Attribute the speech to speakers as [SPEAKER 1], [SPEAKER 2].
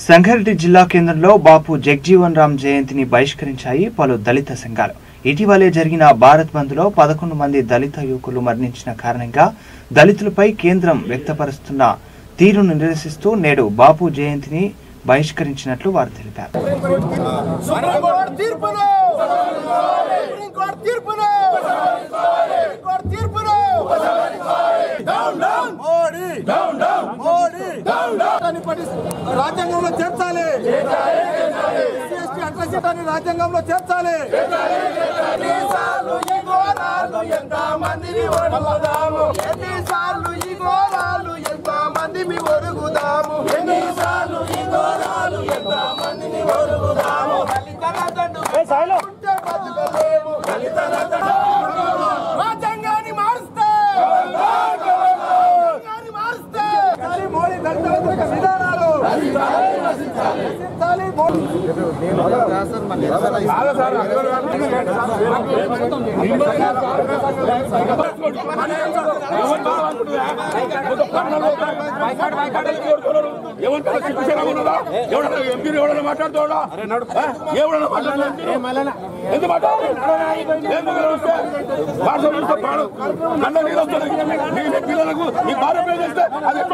[SPEAKER 1] సంగారెడ్డి జిల్లా కేంద్రంలో బాపు జగ్జీవన్ రామ్ జయంతిని బహిష్కరించాయి పలు దళిత సంఘాలు ఇటీవలే జరిగిన భారత్ బంద్లో పదకొండు మంది దళిత యువకులు మరణించిన కారణంగా దళితులపై కేంద్రం వ్యక్తపరుస్తున్న తీరును నిరసిస్తూ నేడు బాపు జయంతిని బహిష్కరించినట్లు వారు తెలిపారు
[SPEAKER 2] సుప్రీంకోర్టు తీర్పును సుప్రీంకోర్టు తీర్పును సుప్రీంకోర్టు తీర్పును down down Modi down down Modi down down అని పడి రాజ్యాంగంలో చేర్చాలి ఎస్సీ అట్లా చట్టాన్ని రాజ్యాంగంలో చేర్చాలి ఎన్నిసార్లు ఈ ఘోరాలు ఎంత మందిని ఒడుగుదాము ఎన్నిసార్లు ఈ ఘోరాలు ఎంత మందిని ఒడుగుదాము ఎన్నిసార్లు ఈ ఘోరాలు ఎంత మందిని ఒడుగుదాము దళితుల దండు ఉంటే బతుకలేము దళితుల దండు రాజ్యాంగాన్ని మారుస్తే రాజ్యాంగాన్ని మారుస్తే కానీ మోడీ దళిత వ్యతిరేక విధానాలు నశించాలి మోడీ
[SPEAKER 3] ఎవడన్నా ఎంపీ ఎవడన్నా మాట్లాడుతాడా ఎవడన్నా మాట్లాడలేదు ఎందుకు మాట్లాడాలి పిల్లలకు మీ భార్య పేరు చేస్తే అది